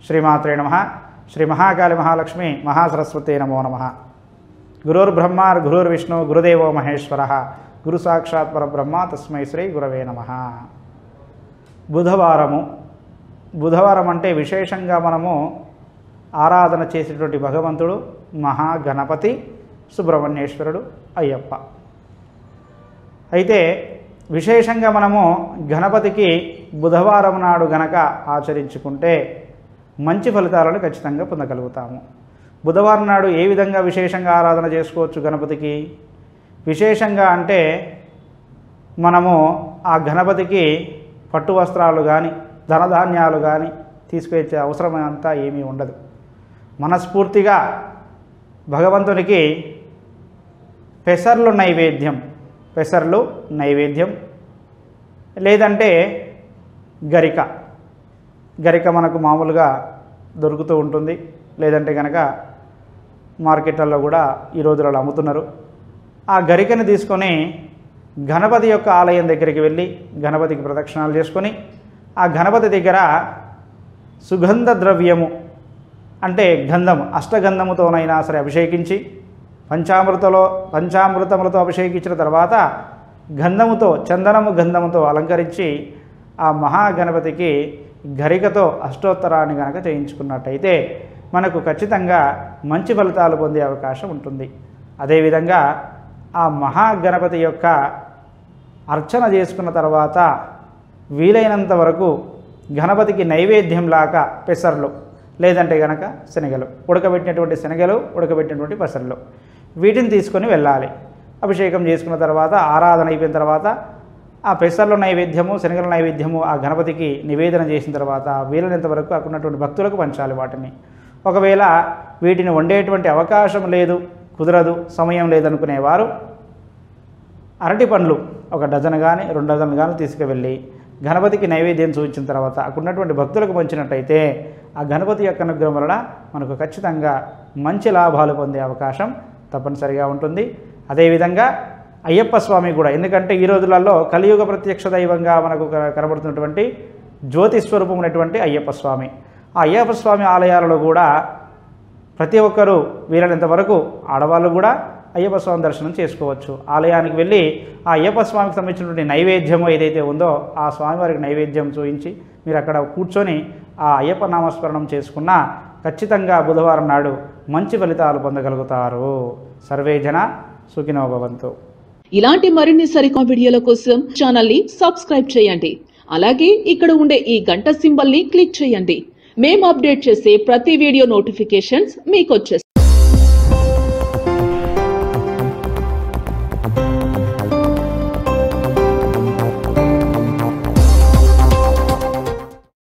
శ్రీమాత్రే నమ శ్రీ మహాకాళి మహాలక్ష్మి మహాసరస్వతి నమో నమ గురుర్బ్రహ్మ గురుర్విష్ణు గురుదేవో మహేశ్వర గురు సాక్షాత్ పరబ్రహ్మ తస్మై శ్రీ గురవే నమ బుధవారము బుధవారం అంటే విశేషంగా మనము ఆరాధన చేసేటువంటి భగవంతుడు మహాగణపతి సుబ్రహ్మణ్యేశ్వరుడు అయ్యప్ప అయితే విశేషంగా మనము గణపతికి బుధవారం నాడు గనక ఆచరించుకుంటే మంచి ఫలితాలను ఖచ్చితంగా పొందగలుగుతాము బుధవారం నాడు ఏ విధంగా విశేషంగా ఆరాధన చేసుకోవచ్చు గణపతికి విశేషంగా అంటే మనము ఆ గణపతికి పట్టు వస్త్రాలు కానీ ధనధాన్యాలు కానీ తీసుకొచ్చే అవసరం అంతా ఏమీ ఉండదు మనస్ఫూర్తిగా భగవంతునికి పెసర్లు నైవేద్యం పెసర్లు నైవేద్యం లేదంటే గరిక గరిక మనకు మామూలుగా దొరుకుతూ ఉంటుంది లేదంటే కనుక మార్కెట్లలో కూడా ఈ రోజులలో అమ్ముతున్నారు ఆ గరికని తీసుకొని గణపతి యొక్క ఆలయం దగ్గరికి వెళ్ళి గణపతికి ప్రదక్షిణాలు చేసుకొని ఆ గణపతి దగ్గర సుగంధ ద్రవ్యము అంటే గంధం అష్టగంధముతోనైనా సరే అభిషేకించి పంచామృతలో పంచామృతములతో అభిషేకించిన తర్వాత గంధముతో చందనము గంధముతో అలంకరించి ఆ మహాగణపతికి గరికతో అష్టోత్తరాన్ని గనక చేయించుకున్నట్టయితే మనకు ఖచ్చితంగా మంచి ఫలితాలు పొందే అవకాశం ఉంటుంది అదేవిధంగా ఆ మహాగణపతి యొక్క అర్చన చేసుకున్న తర్వాత వీలైనంత వరకు గణపతికి నైవేద్యంలాగా పెసర్లు లేదంటే గనక శనగలు ఉడకబెట్టినటువంటి శనగలు ఉడకబెట్టినటువంటి పెసర్లు వీటిని తీసుకొని వెళ్ళాలి అభిషేకం చేసుకున్న తర్వాత ఆరాధన అయిపోయిన తర్వాత ఆ పెసర్ల నైవేద్యము శనగల నైవేద్యము ఆ గణపతికి నివేదన చేసిన తర్వాత వీలైనంత వరకు అక్కడ ఉన్నటువంటి భక్తులకు పంచాలి వాటిని ఒకవేళ వీటిని వండేటువంటి అవకాశం లేదు కుదరదు సమయం లేదనుకునేవారు అరటి పండ్లు ఒక డజన్ కానీ రెండు డజన్లు కానీ తీసుకువెళ్ళి గణపతికి నైవేద్యం చూపించిన తర్వాత అక్కడ ఉన్నటువంటి భక్తులకు పంచినట్టయితే ఆ గణపతి యొక్క అనుగ్రహం వలన మనకు ఖచ్చితంగా మంచి లాభాలు పొందే అవకాశం తప్పనిసరిగా ఉంటుంది అదేవిధంగా అయ్యప్ప స్వామి కూడా ఎందుకంటే ఈ రోజులలో కలియుగ ప్రత్యక్ష దైవంగా మనకు క- కనబడుతున్నటువంటి జ్యోతి స్వరూపమైనటువంటి అయ్యప్ప స్వామి ఆ అయ్యప్ప స్వామి ఆలయాలలో కూడా ప్రతి ఒక్కరూ వీలైనంత వరకు ఆడవాళ్ళు కూడా అయ్యప్ప స్వామి దర్శనం చేసుకోవచ్చు ఆలయానికి వెళ్ళి ఆ అయ్యప్ప స్వామికి సంబంధించినటువంటి నైవేద్యం ఏదైతే ఉందో ఆ స్వామివారికి నైవేద్యం చూపించి మీరు అక్కడ కూర్చొని ఆ అయ్యప్ప నామస్మరణం చేసుకున్నా ఖచ్చితంగా బుధవారం నాడు మంచి ఫలితాలు పొందగలుగుతారు సర్వే జన సుఖినో భవంతు ఇలాంటి మరిన్ని సరికొత్త వీడియోల కోసం ఛానల్ ని సబ్స్క్రైబ్ చేయండి అలాగే ఇక్కడ ఉండే ఈ గంట సింబల్ ని క్లిక్ చేయండి మేము అప్డేట్ చేసే ప్రతి వీడియో నోటిఫికేషన్స్ మీకు